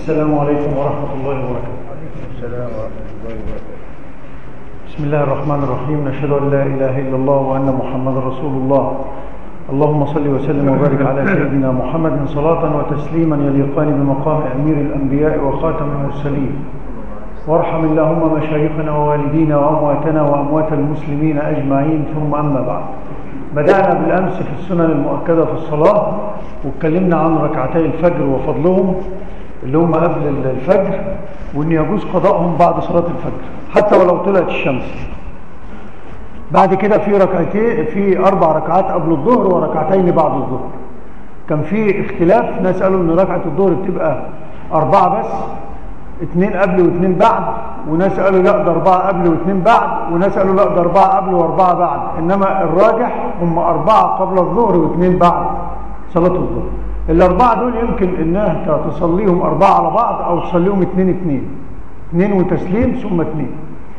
السلام عليكم ورحمة الله وبركاته السلام ورحمة الله وبركاته بسم الله الرحمن الرحيم نشهد أن لا إله إلا الله وأن محمد رسول الله اللهم صل وسلم وبارك على سيدنا محمد صلاة وتسليما يليقان بمقام أمير الأنبياء وخاتم المرسلين وارحم اللهم مشايخنا ووالدينا وأمواتنا وأموات المسلمين أجمعين ثم أما بعد بدأنا بالأمس في السنن المؤكدة في الصلاة واتكلمنا عن ركعتي الفجر وفضلهم اللي هم قبل الفجر وأن يجوز قضائهم بعد صلاة الفجر حتى ولو طلعت الشمس بعد كده في ركعتين في أربع ركعات قبل الظهر وركعتين بعد الظهر كان في اختلاف ناس قالوا ان ركعة الظهر بتبقى أربعة بس اتنين قبل واتنين بعد وناس قالوا لا ده أربعة قبل واتنين بعد وناس قالوا لا ده أربعة قبل وأربعة بعد إنما الراجح هم أربعة قبل الظهر واتنين بعد صلاة الظهر الأربعة دول يمكن إنها تصليهم أربعة على بعض أو تصليهم اتنين اتنين اتنين وتسليم ثم اتنين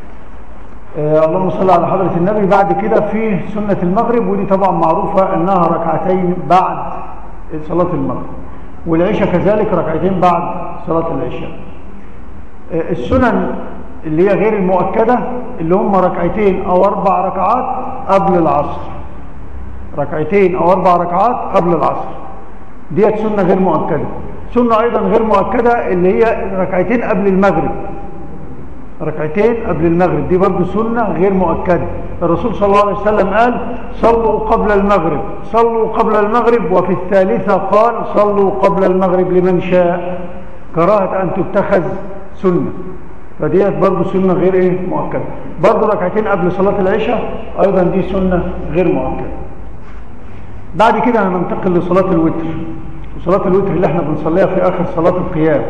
آه اللهم صل على حضرة النبي بعد كده في سنة المغرب ودي طبعا معروفة انها ركعتين بعد صلاة المغرب والعشاء كذلك ركعتين بعد صلاة العشاء آه السنن اللي هي غير المؤكدة اللي هم ركعتين او اربع ركعات قبل العصر ركعتين او اربع ركعات قبل العصر ديت سنة غير مؤكدة سنة ايضا غير مؤكدة اللي هي ركعتين قبل المغرب ركعتين قبل المغرب دي برضه سنة غير مؤكدة الرسول صلى الله عليه وسلم قال صلوا قبل المغرب صلوا قبل المغرب وفي الثالثة قال صلوا قبل المغرب لمن شاء كراهة أن تتخذ سنة فديت برضه سنة غير ايه مؤكدة برضه ركعتين قبل صلاة العشاء أيضا دي سنة غير مؤكدة بعد كده هننتقل لصلاة الوتر وصلاة الوتر اللي احنا بنصليها في آخر صلاة القيام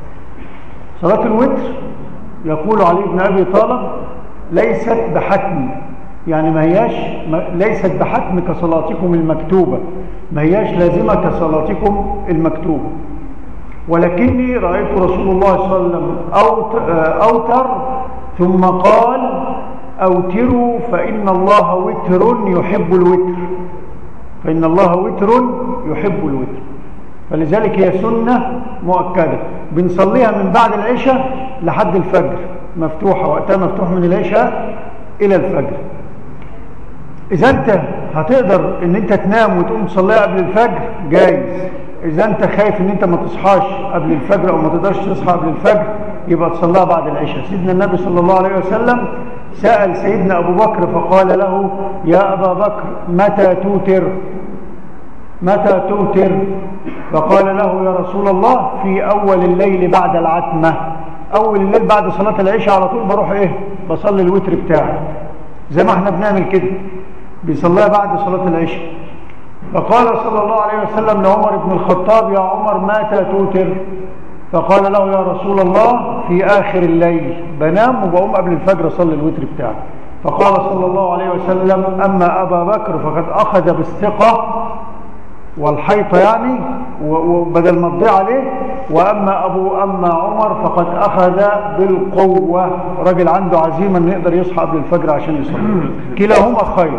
صلاة الوتر يقول علي بن أبي طالب ليست بحتم يعني ما هياش ما ليست بحتم كصلاتكم المكتوبة ما هياش لازمة كصلاتكم المكتوبة ولكني رأيت رسول الله صلى الله عليه وسلم أوتر ثم قال أوتروا فإن الله وتر يحب الوتر فإن الله وتر يحب الوتر فلذلك هي سنة مؤكدة بنصليها من بعد العشاء لحد الفجر مفتوحة وقتها مفتوح من العشاء إلى الفجر إذا أنت هتقدر أن أنت تنام وتقوم تصليها قبل الفجر جايز إذا أنت خايف أن أنت ما تصحاش قبل الفجر أو ما تقدرش تصحى قبل الفجر يبقى تصليها بعد العشاء سيدنا النبي صلى الله عليه وسلم سأل سيدنا أبو بكر فقال له يا أبا بكر متى توتر متى توتر فقال له يا رسول الله في أول الليل بعد العتمة أول الليل بعد صلاة العشاء على طول بروح إيه بصلي الوتر بتاعي زي ما احنا بنعمل كده بيصليها بعد صلاة العشاء فقال صلى الله عليه وسلم لعمر بن الخطاب يا عمر متى توتر فقال له يا رسول الله في آخر الليل بنام وبقوم قبل الفجر أصلي الوتر بتاعي فقال صلى الله عليه وسلم أما أبا بكر فقد أخذ بالثقة والحيطة يعني وبدل ما تضيع عليه وأما أبو أما عمر فقد أخذ بالقوة رجل عنده عزيمة أنه يقدر يصحى قبل الفجر عشان يصلي كلاهما خير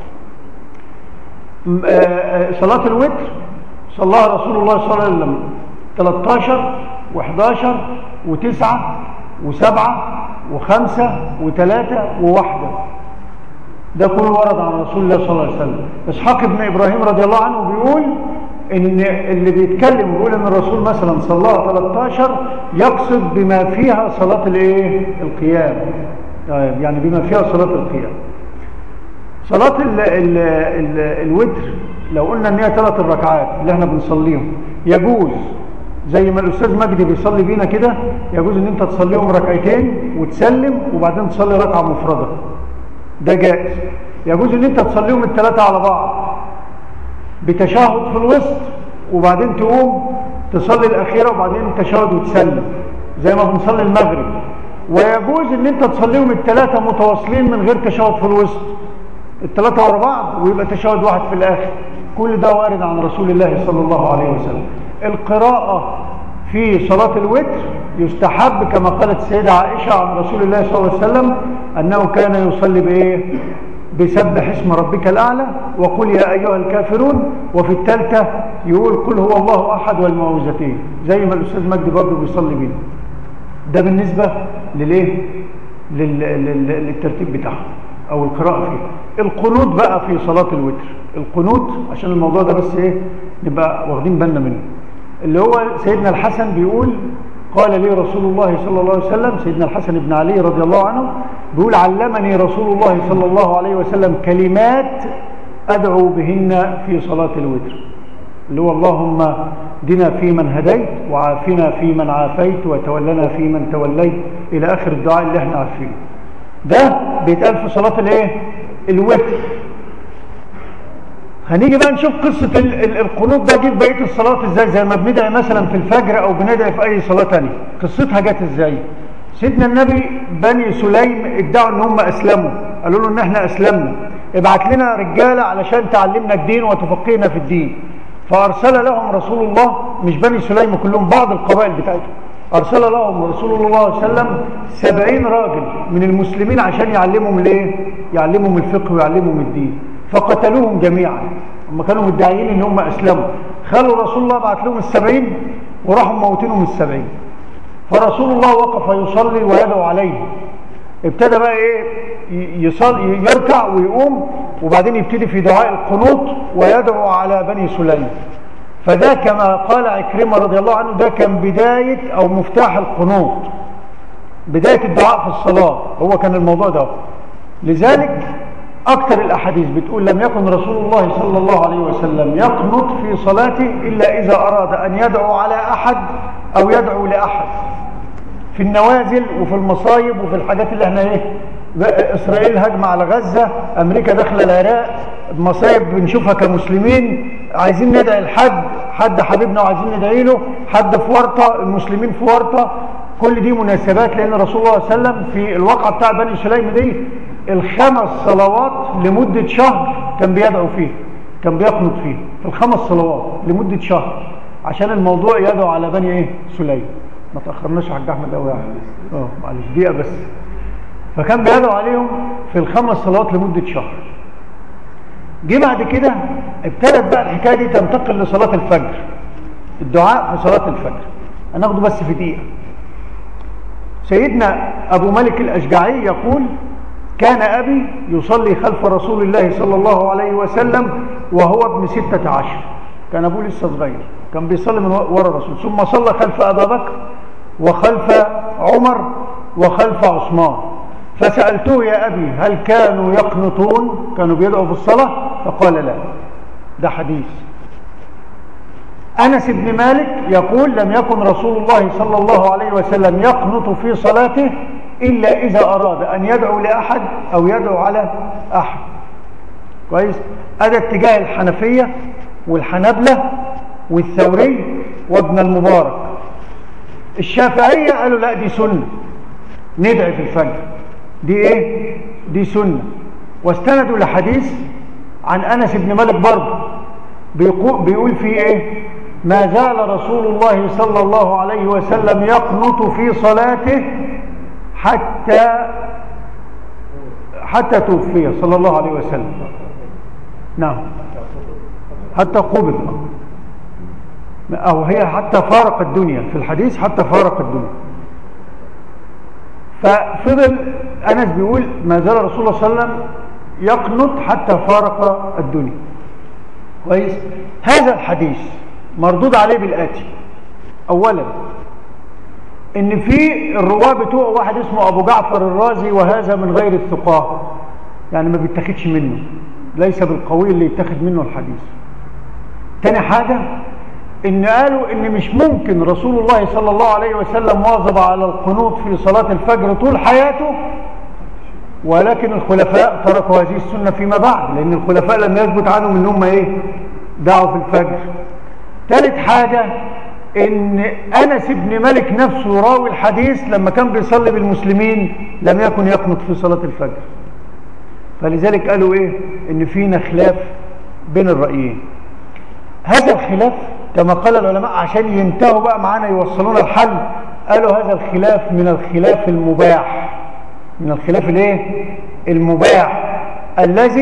صلاة الوتر صلاها رسول الله صلى الله عليه وسلم 13 و11 و9 و7 و5 و3 وواحدة ده كله ورد عن رسول الله صلى الله عليه وسلم اسحاق ابن ابراهيم رضي الله عنه بيقول ان اللي بيتكلم بيقول ان الرسول مثلا صلاها 13 يقصد بما فيها صلاة الايه القيام يعني بما فيها صلاة القيام صلاة ال ال ال الوتر لو قلنا ان هي ثلاث الركعات اللي احنا بنصليهم يجوز زي ما الاستاذ مجدي بيصلي بينا كده يجوز ان انت تصليهم ركعتين وتسلم وبعدين تصلي ركعة مفردة ده جائز يجوز ان انت تصليهم الثلاثة على بعض بتشهد في الوسط وبعدين تقوم تصلي الأخيرة وبعدين تشهد وتسلم زي ما بنصلي المغرب ويجوز ان انت تصليهم الثلاثة متواصلين من غير تشهد في الوسط الثلاثة ورا بعض ويبقى تشهد واحد في الآخر كل ده وارد عن رسول الله صلى الله عليه وسلم القراءة في صلاة الوتر يستحب كما قالت السيدة عائشة عن رسول الله صلى الله عليه وسلم أنه كان يصلي بإيه بسبح اسم ربك الأعلى وقل يا أيها الكافرون وفي الثالثة يقول قل هو الله احد والمعوذتين زي ما الاستاذ مجدي برضه بيصلي بينا ده بالنسبه للايه لل... لل... للترتيب بتاعها او القراءه فيه القنوت بقى في صلاه الوتر القنوت عشان الموضوع ده بس ايه نبقى واخدين بالنا منه اللي هو سيدنا الحسن بيقول قال لي رسول الله صلى الله عليه وسلم سيدنا الحسن بن علي رضي الله عنه بيقول علمني رسول الله صلى الله عليه وسلم كلمات أدعو بهن في صلاة الوتر اللي هو اللهم دنا فيمن هديت وعافنا فيمن عافيت وتولنا فيمن توليت إلى آخر الدعاء اللي احنا عارفينه ده بيتقال في صلاة الايه الوتر هنيجي بقى نشوف قصة القنوط ده جه في بقية الصلاة ازاي زي ما بندعي مثلا في الفجر او بندعي في اي صلاة تانية قصتها جت ازاي سيدنا النبي بني سليم ادعوا ان هم اسلموا قالوا له ان احنا اسلمنا ابعت لنا رجالة علشان تعلمنا الدين وتفقهنا في الدين فارسل لهم رسول الله مش بني سليم كلهم بعض القبائل بتاعتهم ارسل لهم رسول الله صلى الله عليه وسلم سبعين راجل من المسلمين عشان يعلمهم الايه يعلمهم الفقه ويعلمهم الدين فقتلوهم جميعا هم كانوا مدعيين ان هم اسلموا خلوا رسول الله بعت لهم السبعين وراحوا موتينهم السبعين فرسول الله وقف يصلي ويدعو عليهم ابتدى بقى ايه يصلي يركع ويقوم وبعدين يبتدي في دعاء القنوط ويدعو على بني سليم فده كما قال عكرمة رضي الله عنه ده كان بداية او مفتاح القنوط بداية الدعاء في الصلاة هو كان الموضوع ده لذلك أكثر الأحاديث بتقول لم يكن رسول الله صلى الله عليه وسلم يقنط في صلاته إلا إذا أراد أن يدعو على أحد أو يدعو لأحد في النوازل وفي المصايب وفي الحاجات اللي احنا ايه إسرائيل هجمة على غزة أمريكا داخلة العراق مصايب بنشوفها كمسلمين عايزين ندعي لحد حد حبيبنا وعايزين ندعي له حد في ورطة المسلمين في ورطة كل دي مناسبات لأن رسول الله صلى الله عليه وسلم في الواقعة بتاع بني سليم دي الخمس صلوات لمدة شهر كان بيدعو فيه كان بيقنط فيه في الخمس صلوات لمدة شهر عشان الموضوع يدعو على بني ايه سليم ما تأخرناش يا حاج أحمد قوي يعني اه معلش دقيقة بس فكان بيدعو عليهم في الخمس صلوات لمدة شهر جه بعد كده ابتدت بقى الحكاية دي تنتقل لصلاة الفجر الدعاء في صلاة الفجر هناخده بس في دقيقة سيدنا أبو ملك الأشجعي يقول كان أبي يصلي خلف رسول الله صلى الله عليه وسلم وهو ابن ستة عشر كان أبوه لسه صغير كان بيصلي من وراء الرسول ثم صلى خلف أبا بكر وخلف عمر وخلف عثمان فسألته يا أبي هل كانوا يقنطون كانوا بيدعوا في الصلاة فقال لا ده حديث أنس بن مالك يقول لم يكن رسول الله صلى الله عليه وسلم يقنط في صلاته إلا إذا أراد أن يدعو لأحد أو يدعو على أحد كويس هذا اتجاه الحنفية والحنبلة والثوري وابن المبارك الشافعية قالوا لا دي سنة ندعي في الفجر دي ايه دي سنة واستندوا لحديث عن أنس بن مالك برضه بيقول, بيقول فيه ايه ما زال رسول الله صلى الله عليه وسلم يقنط في صلاته حتى حتى توفي صلى الله عليه وسلم نعم حتى قبض أو هي حتى فارق الدنيا في الحديث حتى فارق الدنيا ففضل أنس بيقول ما زال رسول الله صلى الله عليه وسلم يقنط حتى فارق الدنيا كويس هذا الحديث مردود عليه بالآتي أولا ان في الرواه بتوع واحد اسمه ابو جعفر الرازي وهذا من غير الثقاه يعني ما بيتاخدش منه ليس بالقوي اللي يتاخد منه الحديث تاني حاجة ان قالوا ان مش ممكن رسول الله صلى الله عليه وسلم واظب على القنوط في صلاة الفجر طول حياته ولكن الخلفاء تركوا هذه السنة فيما بعد لان الخلفاء لم يثبت عنهم ان هم ايه دعوا في الفجر ثالث حاجة ان انس بن مالك نفسه راوي الحديث لما كان بيصلي بالمسلمين لم يكن يقنط في صلاة الفجر فلذلك قالوا ايه ان فينا خلاف بين الرأيين هذا الخلاف كما قال العلماء عشان ينتهوا بقى معانا يوصلون الحل قالوا هذا الخلاف من الخلاف المباح من الخلاف الايه المباح الذي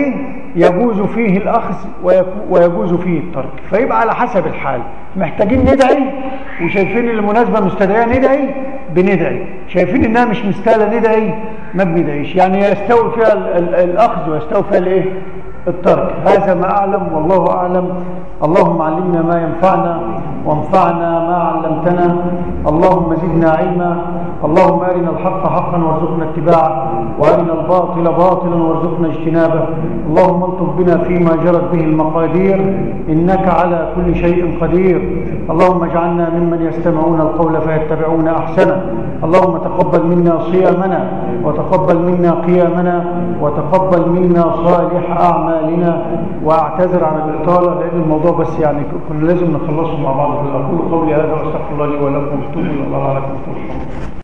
يجوز فيه الأخذ ويكو- ويجوز فيه الترك فيبقى على حسب الحال محتاجين ندعي وشايفين المناسبة مستدعية ندعي بندعي شايفين انها مش مستاهلة ندعي ما بندعيش يعني يستوي فيها ال- ال- الأخذ ويستوي فيها الايه الترك هذا ما أعلم والله أعلم اللهم علمنا ما ينفعنا وانفعنا ما علمتنا اللهم زدنا علما اللهم أرنا الحق حقا وارزقنا اتباعه وأرنا الباطل باطلا وارزقنا اجتنابه اللهم الطف بنا فيما جرت به المقادير إنك على كل شيء قدير اللهم اجعلنا ممن يستمعون القول فيتبعون أحسنه اللهم تقبل منا صيامنا وتقبل منا قيامنا وتقبل منا صالح أعمالنا وأعتذر عن الإطالة لأن الموضوع بس يعني كنا لازم نخلصه مع بعض أقول قولي هذا وأستغفر الله لي ولكم وتوبوا إلى الله لعلكم تفلحون